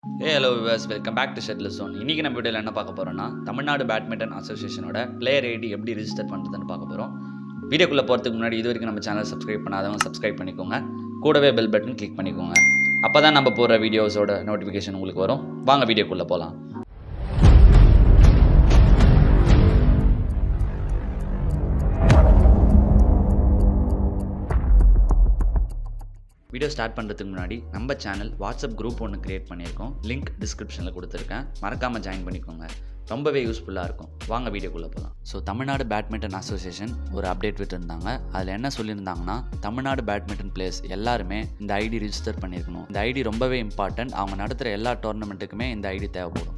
A hello viewers welcome back to shuttle zone இன்றைக்கி நம்ம வீடியோவில் என்ன பார்க்க போகிறோம்னா தமிழ்நாடு பேட்மிண்டன் அசோசியேஷனோட பிளேயர் ஐடி எப்படி ரிஜிஸ்டர் பண்ணுறதுன்னு பார்க்க போகிறோம் வீடியோக்குள்ளே போகிறதுக்கு முன்னாடி இது வரைக்கும் நம்ம சேனல் சப்ஸ்கிரைப் பண்ணாதவங்க சப்ஸ்கிரைப் பண்ணிக்கோங்க கூடவே பெல் பட்டன் கிளிக் பண்ணிக்கோங்க அப்போ தான் நம்ம போடுற வீடியோஸோட நோட்டிஃபிகேஷன் உங்களுக்கு வரும் வாங்க வீடியோக்குள்ளே போகலாம் வீடியோ ஸ்டார்ட் பண்ணுறதுக்கு முன்னாடி நம்ம சேனல் வாட்ஸ்அப் குரூப் ஒன்று க்ரியேட் பண்ணியிருக்கோம் லிங்க் டிஸ்கிரிப்ஷனில் கொடுத்துருக்கேன் மறக்காமல் ஜாயின் பண்ணிக்கோங்க ரொம்பவே யூஸ்ஃபுல்லாக இருக்கும் வாங்க வீடியோக்குள்ளே போகலாம் ஸோ தமிழ்நாடு பேட்மிண்டன் அசோசியேஷன் ஒரு அப்டேட் விட்டுருந்தாங்க அதில் என்ன சொல்லியிருந்தாங்கன்னா தமிழ்நாடு பேட்மிண்டன் பிளேயர்ஸ் எல்லாருமே இந்த ஐடி ரிஜிஸ்டர் பண்ணியிருக்கணும் இந்த ஐடி ரொம்பவே இம்பார்ட்டன்ட் அவங்க நடத்துகிற எல்லா டோர்னமெண்ட்டுக்குமே இந்த ஐடி தேவைப்படும்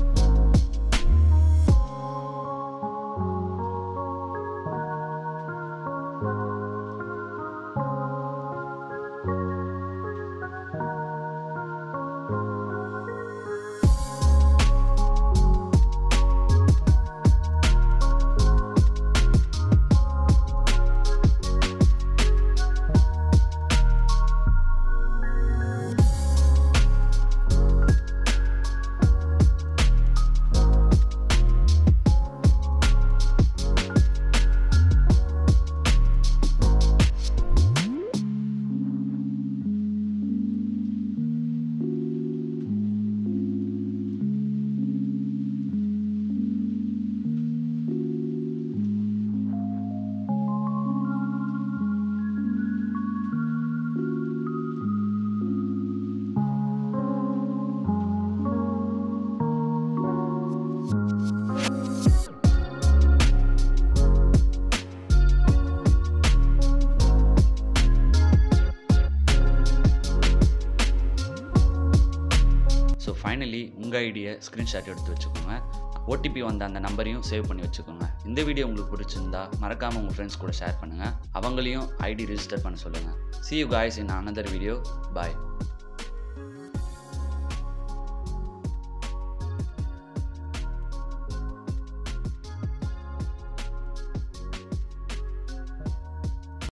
ஸோ ஃபைனலி உங்கள் ஐடியை ஸ்க்ரீன்ஷாட் எடுத்து வச்சுக்கோங்க ஓடிபி வந்த அந்த நம்பரையும் சேவ் பண்ணி வச்சுக்கோங்க இந்த வீடியோ உங்களுக்கு பிடிச்சிருந்தா மறக்காமல் உங்கள் ஃப்ரெண்ட்ஸ் கூட ஷேர் பண்ணுங்கள் அவங்களையும் ஐடி ரிஜிஸ்டர் பண்ண சொல்லுங்கள் see you guys in another video bye